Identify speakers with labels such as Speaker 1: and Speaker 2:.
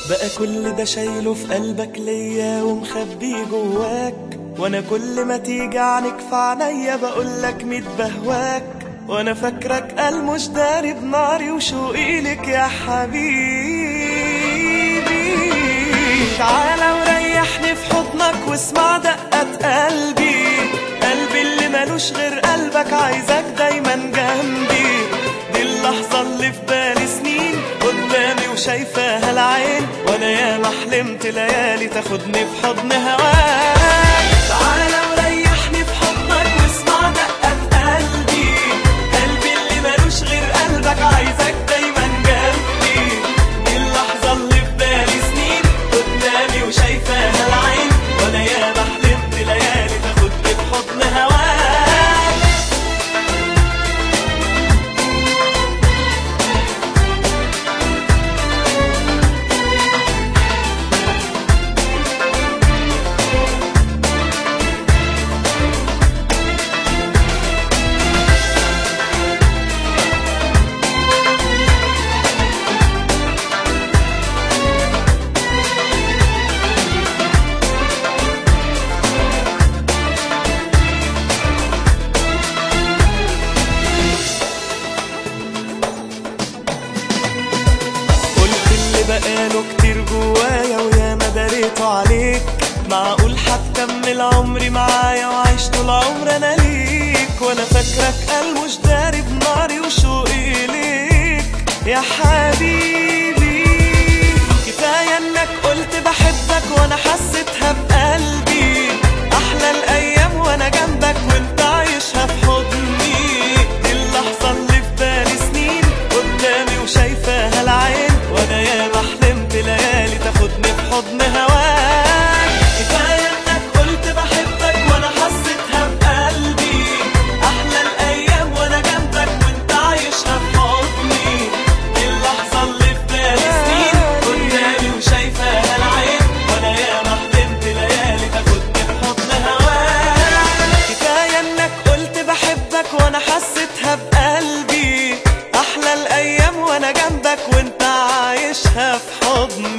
Speaker 1: بقى كل ده شايله في قلبك ليا ومخبيه جواك وانا كل ما تيجي عنك في عينيا بقولك ميت بهواك وانا فاكرك قال مش داري بناري وشوقي لك يا حبيبي تعالى وريحني في حضنك واسمع دقات قلبي قلبي اللي ملوش غير قلبك عايزك دايما جنبي دي اللحظة اللي في بالي سنين قدامي وشايفاها العين وانا ياما حلمت ليالي تاخدني في حضن هواك تعالى وريحني في حضنك واسمع دقات قلبي قلبي اللي ملوش غير قلبك عايزك دايما جنبي دي اللحظة اللي في بالي سنين قدامي وشايفاها العين وانا ياما حلمت ليالي تاخدني في حضن هواك قلت اللي بقاله كتير جوايا ويا ما دريته عليك معقول هتكمل عمري معايا وعيش طول عمري انا ليك وانا فاكرك قال مش داري بناري وشوقي ليك يا حبيبي كفايه انك قلت بحبك وانا حسيتها بقلبي احلى الايام وانا جنبك وانت عايشها في حضني دي اللحظه اللي في بالي سنين قدامي وشايفاها العين وانا ياما حلمت ليالي تاخدني في حضن هواك كفايه انك قلت بحبك وانا حسيتها بقلبي احلى الايام وانا جنبك وانت عايشها في حضني دي اللحظه اللي في بالي سنين قدامي وشايفاها العين وانا ياما حلمت ليالي تاخدني في حضن هواك كفايه انك قلت بحبك وانا حسيتها بقلبي احلى الايام وانا جنبك وانت عايشها في حضني